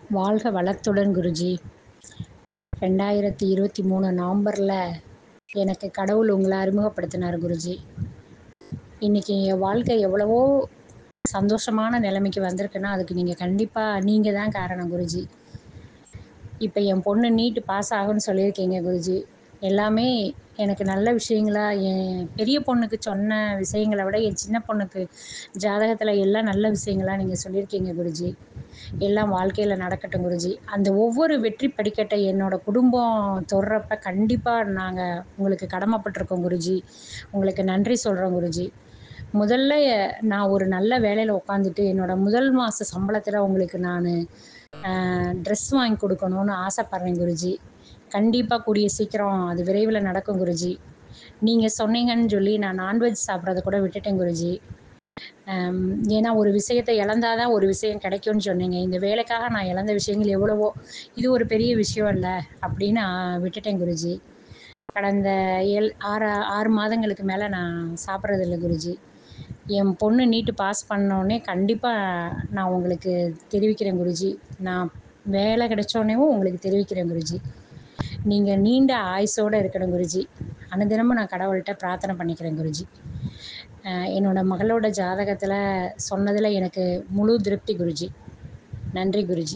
வாழ்க வளத்துடன் குருஜி ரெண்டாயிரத்தி இருபத்தி மூணு நவம்பரில் எனக்கு கடவுள் உங்களை அறிமுகப்படுத்தினார் குருஜி இன்றைக்கி என் வாழ்க்கை எவ்வளவோ சந்தோஷமான நிலைமைக்கு வந்திருக்குன்னா அதுக்கு நீங்கள் கண்டிப்பாக நீங்கள் தான் காரணம் குருஜி இப்போ என் பொண்ணு நீட்டு பாஸ் ஆகும்னு சொல்லியிருக்கீங்க குருஜி எல்லாமே எனக்கு நல்ல விஷயங்களா என் பெரிய பொண்ணுக்கு சொன்ன விஷயங்களை விட என் சின்ன பொண்ணுக்கு ஜாதகத்தில் எல்லாம் நல்ல விஷயங்களாக நீங்கள் சொல்லியிருக்கீங்க குருஜி எல்லாம் வாழ்க்கையில் நடக்கட்டும் குருஜி அந்த ஒவ்வொரு வெற்றி படிக்கட்டை என்னோடய குடும்பம் தொடுறப்ப கண்டிப்பாக நாங்கள் உங்களுக்கு கடமைப்பட்டிருக்கோம் குருஜி உங்களுக்கு நன்றி சொல்கிறோம் குருஜி முதல்ல நான் ஒரு நல்ல வேலையில் உட்காந்துட்டு என்னோடய முதல் மாத சம்பளத்தில் உங்களுக்கு நான் ட்ரெஸ் வாங்கி கொடுக்கணுன்னு ஆசைப்பட்றேன் குருஜி கண்டிப்பாக கூடிய சீக்கிரம் அது விரைவில் நடக்கும் குருஜி நீங்கள் சொன்னீங்கன்னு சொல்லி நான் நான்வெஜ் சாப்பிட்றத கூட விட்டுட்டேன் குருஜி ஏன்னா ஒரு விஷயத்தை இழந்தால் தான் ஒரு விஷயம் கிடைக்கும்னு சொன்னீங்க இந்த வேலைக்காக நான் இழந்த விஷயங்கள் எவ்வளவோ இது ஒரு பெரிய விஷயம் இல்லை அப்படின்னு விட்டுட்டேன் குருஜி கடந்த ஏழு ஆறு ஆறு மாதங்களுக்கு மேலே நான் சாப்பிட்றதில்ல குருஜி என் பொண்ணு நீட்டு பாஸ் பண்ணோடனே கண்டிப்பாக நான் உங்களுக்கு தெரிவிக்கிறேன் குருஜி நான் வேலை கிடைச்சோடனேவும் உங்களுக்கு தெரிவிக்கிறேன் குருஜி நீங்கள் நீண்ட ஆயுசோடு இருக்கணும் குருஜி அனுதினமும் நான் கடவுள்கிட்ட பிரார்த்தனை பண்ணிக்கிறேன் குருஜி என்னோடய மகளோட ஜாதகத்தில் சொன்னதில் எனக்கு முழு திருப்தி குருஜி நன்றி குருஜி